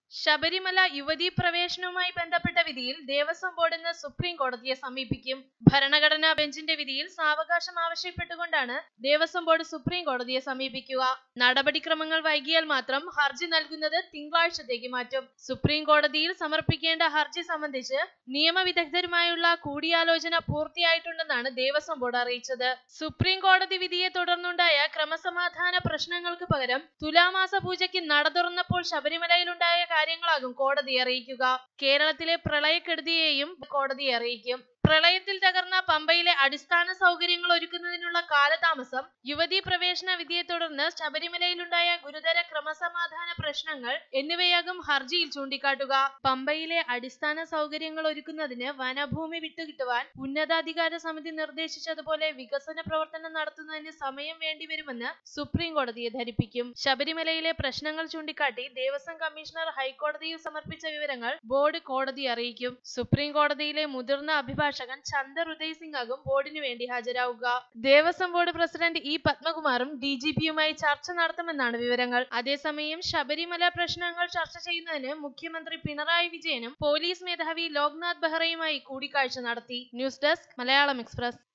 ശബരിമല യുവതീ പ്രവേശനവുമായി ബന്ധപ്പെട്ട വിധിയിൽ ദേവസ്വം ബോർഡ് ഇന്ന് സുപ്രീം കോടതിയെ സമീപിക്കും ഭരണഘടനാ ബെഞ്ചിന്റെ വിധിയിൽ സാവകാശം ആവശ്യപ്പെട്ടുകൊണ്ടാണ് ദേവസ്വം ബോർഡ് സുപ്രീം കോടതിയെ സമീപിക്കുക നടപടിക്രമങ്ങൾ വൈകിയാൽ മാത്രം ഹർജി നൽകുന്നത് തിങ്കളാഴ്ചത്തേക്ക് മാറ്റും സുപ്രീം കോടതിയിൽ സമർപ്പിക്കേണ്ട ഹർജി സംബന്ധിച്ച് നിയമവിദഗ്ധരുമായുള്ള കൂടിയാലോചന പൂർത്തിയായിട്ടുണ്ടെന്നാണ് ദേവസ്വം ബോർഡ് അറിയിച്ചത് സുപ്രീം കോടതി വിധിയെ തുടർന്നുണ്ടായ ക്രമസമാധാന പ്രശ്നങ്ങൾക്ക് പകരം തുലാമാസ പൂജയ്ക്ക് നട തുറന്നപ്പോൾ ശബരിമലയിലുണ്ടായ കാര്യങ്ങളാകും കോടതി അറിയിക്കുക കേരളത്തിലെ പ്രളയക്കെടുതിയെയും കോടതിയെ അറിയിക്കും പ്രളയത്തിൽ തകർന്ന പമ്പയിലെ അടിസ്ഥാന സൗകര്യങ്ങൾ ഒരുക്കുന്നതിനുള്ള കാലതാമസം യുവതീ പ്രവേശന വിധിയെ തുടർന്ന് ശബരിമലയിലുണ്ടായ ഗുരുതര ക്രമസമാധാന പ്രശ്നങ്ങൾ എന്നിവയാകും ഹർജിയിൽ ചൂണ്ടിക്കാട്ടുക പമ്പയിലെ അടിസ്ഥാന സൗകര്യങ്ങൾ ഒരുക്കുന്നതിന് വനഭൂമി വിട്ടുകിട്ടുവാൻ ഉന്നതാധികാര സമിതി നിർദ്ദേശിച്ചതുപോലെ വികസന പ്രവർത്തനം നടത്തുന്നതിന് സമയം വേണ്ടിവരുമെന്ന് സുപ്രീം കോടതിയെ ധരിപ്പിക്കും ശബരിമലയിലെ പ്രശ്നങ്ങൾ ചൂണ്ടിക്കാട്ടി ദേവസ്വം കമ്മീഷണർ ഹൈക്കോടതിയിൽ സമർപ്പിച്ച വിവരങ്ങൾ ബോർഡ് കോടതിയെ അറിയിക്കും സുപ്രീം കോടതിയിലെ മുതിർന്ന അഭിഭാഷകൻ ചന്ദർ ഉദയ് സിംഗ് ആകും ബോർഡിന് വേണ്ടി ഹാജരാവുക ദേവസ്വം ബോർഡ് പ്രസിഡന്റ് ഇ പത്മകുമാറും ഡി ജി പിയുമായി ചർച്ച നടത്തുമെന്നാണ് വിവരങ്ങൾ അതേസമയം ശബരിമല പ്രശ്നങ്ങൾ ചർച്ച ചെയ്യുന്നതിന് മുഖ്യമന്ത്രി പിണറായി വിജയനും പോലീസ് മേധാവി ലോക്നാഥ് ബെഹ്റയുമായി കൂടിക്കാഴ്ച നടത്തി ന്യൂസ് ഡെസ്ക് മലയാളം എക്സ്പ്രസ്